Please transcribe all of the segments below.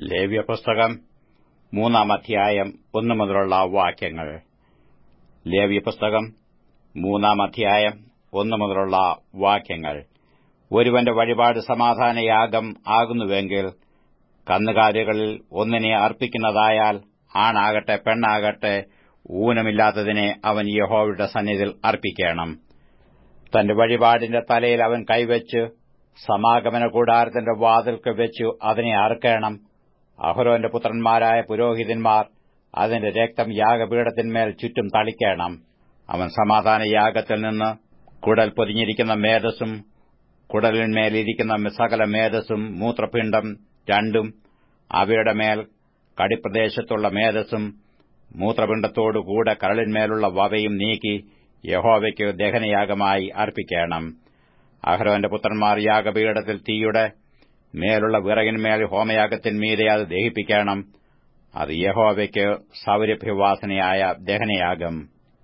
ലേവ്യ പുസ്തകം മൂന്നാം അധ്യായം ഒന്നു മുതലുള്ള വാക്യങ്ങൾ ലേവ്യ പുസ്തകം മൂന്നാം അധ്യായം ഒന്നു മുതലുള്ള വാക്യങ്ങൾ ഒരുവന്റെ വഴിപാട് സമാധാനയാഗം ആകുന്നുവെങ്കിൽ കന്നുകാലികളിൽ ഒന്നിനെ അർപ്പിക്കുന്നതായാൽ ആണാകട്ടെ പെണ്ണാകട്ടെ ഊനമില്ലാത്തതിനെ അവൻ യഹോവയുടെ സന്നിധിയിൽ അർപ്പിക്കണം തന്റെ വഴിപാടിന്റെ തലയിൽ അവൻ കൈവച്ച് സമാഗമന കൂടാരത്തിന്റെ വാതിൽക്ക് വെച്ചു അതിനെ അറുക്കണം അഹരോന്റെ പുത്രന്മാരായ പുരോഹിതന്മാർ അതിന്റെ രക്തം യാഗപീഠത്തിന്മേൽ ചുറ്റും തളിക്കണം അവൻ സമാധാന യാഗത്തിൽ നിന്ന് കുടൽ പൊതിഞ്ഞിരിക്കുന്ന മേധസ്സും കുടലിന്മേലിരിക്കുന്ന സകല മേധസ്സും മൂത്രപിണ്ഡം രണ്ടും അവയുടെ മേൽ കടിപ്രദേശത്തുള്ള മേധസ്സും മൂത്രപിണ്ഡത്തോടുകൂടെ കരളിന്മേലുള്ള വവയും നീക്കി യഹോവയ്ക്ക് ദഹനയാഗമായി അർപ്പിക്കണം അഹ്റോന്റെ പുത്രന്മാർ യാഗപീഠത്തിൽ തീയുടെ മേലുള്ള വിറകിന്മേൽ ഹോമയാഗത്തിന്മീതെ അത് ദഹിപ്പിക്കണം അത് യഹോവയ്ക്ക് സൗരഭ്യവാസനയായ ദഹനയാഗം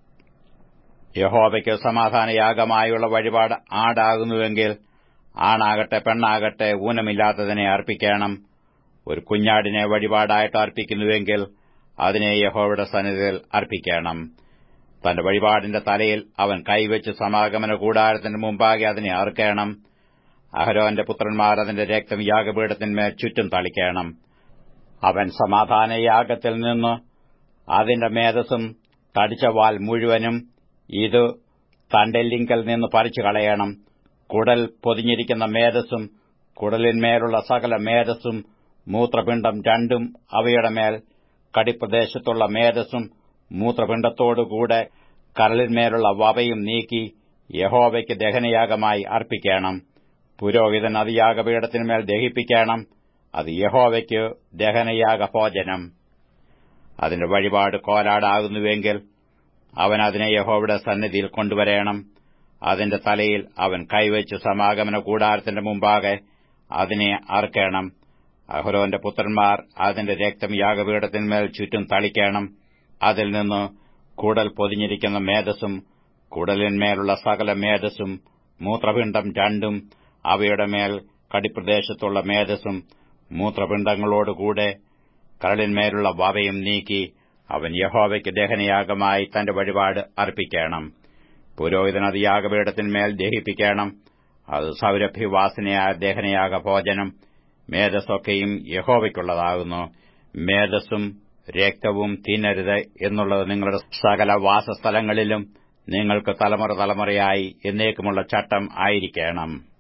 യഹോവയ്ക്ക് സമാധാനയാഗമായുള്ള വഴിപാട് ആടാകുന്നുവെങ്കിൽ ആണാകട്ടെ പെണ്ണാകട്ടെ ഊനമില്ലാത്തതിനെ അർപ്പിക്കണം ഒരു കുഞ്ഞാടിനെ വഴിപാടായിട്ട് അർപ്പിക്കുന്നുവെങ്കിൽ അതിനെ യഹോവയുടെ സന്നിധിയിൽ അർപ്പിക്കണം തന്റെ വഴിപാടിന്റെ തലയിൽ അവൻ കൈവച്ച് സമാഗമന കൂടാരത്തിന് മുമ്പാകെ അതിനെ അറുക്കണം അഹരോന്റെ പുത്രന്മാർ അതിന്റെ രക്തം യാഗപീഠത്തിന്മേൽ ചുറ്റും തളിക്കണം അവൻ സമാധാനയാഗത്തിൽ നിന്ന് അതിന്റെ മേധസ്സും തടിച്ച വാൽ മുഴുവനും ഇത് തണ്ടെല്ലിങ്കൽ നിന്ന് പറിച്ചു കളയണം കുടൽ പൊതിഞ്ഞിരിക്കുന്ന മേധസ്സും കുടലിന്മേലുള്ള സകല മേധസ്സും മൂത്രപിണ്ഡം രണ്ടും അവയുടെ മേൽ കടിപ്രദേശത്തുള്ള മേധസ്സും മൂത്രപിണ്ഡത്തോടുകൂടെ കരളിന്മേലുള്ള വവയും നീക്കി യഹോവയ്ക്ക് ദഹനയാഗമായി അർപ്പിക്കണം പുരോഹിതൻ അത് യാഗപീഠത്തിന്മേൽ ദഹിപ്പിക്കണം അത് യഹോവയ്ക്ക് ദഹനയാഗ ഭോജനം അതിന്റെ വഴിപാട് കോലാടാകുന്നുവെങ്കിൽ അവൻ അതിനെ യഹോവയുടെ സന്നിധിയിൽ കൊണ്ടുവരേണം അതിന്റെ തലയിൽ അവൻ കൈവച്ച് സമാഗമന കൂടാരത്തിന്റെ മുമ്പാകെ അതിനെ അറുക്കണം അഹ്റോന്റെ പുത്രന്മാർ അതിന്റെ രക്തം യാഗപീഠത്തിന്മേൽ ചുറ്റും തളിക്കണം അതിൽ നിന്ന് കുടൽ പൊതിഞ്ഞിരിക്കുന്ന മേധസ്സും കുടലിന്മേലുള്ള സകല മേധസ്സും മൂത്രപിണ്ഡം രണ്ടും അവയുടെ മേൽ കടിപ്രദേശത്തുള്ള മേധസ്സും മൂത്രപിണ്ഡങ്ങളോടുകൂടെ കരളിന്മേലുള്ള വവയും നീക്കി അവൻ യഹോവയ്ക്ക് ദഹനയാഗമായി തന്റെ വഴിപാട് അർപ്പിക്കണം പുരോഹിതൻ അത് യാഗപീഠത്തിന്മേൽ ദഹിപ്പിക്കണം അത് സൗരഭ്യവാസനയായ ദഹനയാഗ ഭോജനം മേധസ്സൊക്കെയും യഹോവയ്ക്കുള്ളതാകുന്നു മേധസ്സും രക്തവും തിന്നരുത് എന്നുള്ളത് നിങ്ങളുടെ സകല വാസസ്ഥലങ്ങളിലും നിങ്ങൾക്ക് തലമുറ തലമുറയായി എന്നേക്കുമുള്ള ചട്ടം ആയിരിക്കണം